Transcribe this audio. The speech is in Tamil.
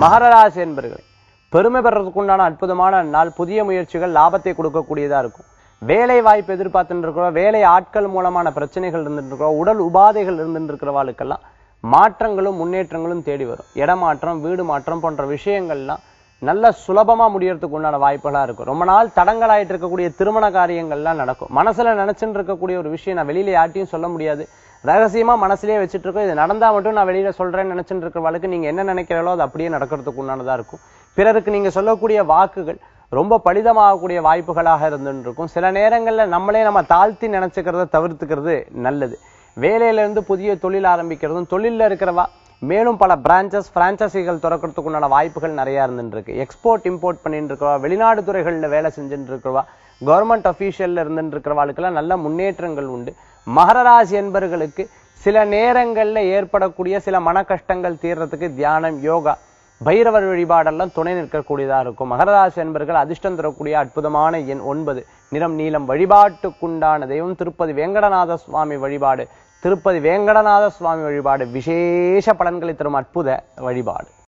மகர ராசி என்பர்களே பெருமை பெறதுக்கு உண்டான அற்புதமான நாள் புதிய முயற்சிகள் லாபத்தை கொடுக்கக்கூடியதா இருக்கும் வேலை வாய்ப்பு எதிர்பார்த்துட்டு இருக்கிறோம் வேலை ஆட்கள் மூலமான பிரச்சனைகள் இருந்துட்டு இருக்கிறோம் உடல் உபாதைகள் இருந்துட்டு இருக்கிறவாளுக்கெல்லாம் மாற்றங்களும் முன்னேற்றங்களும் தேடி வரும் இடமாற்றம் வீடு மாற்றம் போன்ற விஷயங்கள்லாம் நல்ல சுலபமா முடியறதுக்கு உண்டான வாய்ப்புகளா இருக்கும் ரொம்ப நாள் தடங்களாயிட்டு இருக்கக்கூடிய திருமண காரியங்கள்லாம் நடக்கும் மனசுல நினைச்சுட்டு இருக்கக்கூடிய ஒரு விஷயம் நான் வெளியில யார்ட்டையும் சொல்ல முடியாது ரகசியமா மனசுலயே வச்சுட்டு இருக்கோம் இது நடந்தா மட்டும் நான் வெளியில சொல்றேன்னு நினைச்சுட்டு இருக்கிறவளுக்கு நீங்க என்ன நினைக்கிறீங்களோ அது அப்படியே நடக்கிறதுக்கு உண்டானதா இருக்கும் பிறருக்கு நீங்க சொல்லக்கூடிய வாக்குகள் ரொம்ப பலிதமாகக்கூடிய வாய்ப்புகளாக இருந்துட்டு இருக்கும் சில நேரங்கள்ல நம்மளே நம்ம தாழ்த்தி நினைச்சுக்கிறத தவிர்த்துக்கிறது நல்லது வேலையில இருந்து புதிய தொழில் ஆரம்பிக்கிறதும் தொழில்ல இருக்கிறவா மேலும் பல பிரான்ச்சஸ் பிரான்ச்சைசிகள் திறக்கிறதுக்கு உண்டான வாய்ப்புகள் நிறைய இருந்துட்டு இருக்கு எக்ஸ்போர்ட் இம்போர்ட் பண்ணிட்டு இருக்கவா வெளிநாடு துறைகள்ல வேலை செஞ்சுட்டு இருக்கிறவா கவர்மெண்ட் அஃபீஷியல்ல இருந்துட்டு இருக்கிறவாளுக்கெல்லாம் நல்ல முன்னேற்றங்கள் உண்டு மகர ராசி என்பர்களுக்கு சில நேரங்கள்ல ஏற்படக்கூடிய சில மன கஷ்டங்கள் தீர்றதுக்கு தியானம் யோகா பைரவர் வழிபாடெல்லாம் துணை நிற்கக்கூடியதா இருக்கும் மகர ராசி என்பர்கள் அதிர்ஷ்டம் தரக்கூடிய அற்புதமான எண் ஒன்பது நிறம் நீலம் வழிபாட்டுக்குண்டான தெய்வம் திருப்பதி வேங்கடநாத சுவாமி வழிபாடு திருப்பதி வேங்கடநாத சுவாமி வழிபாடு விசேஷ பலன்களை தரும் அற்புத வழிபாடு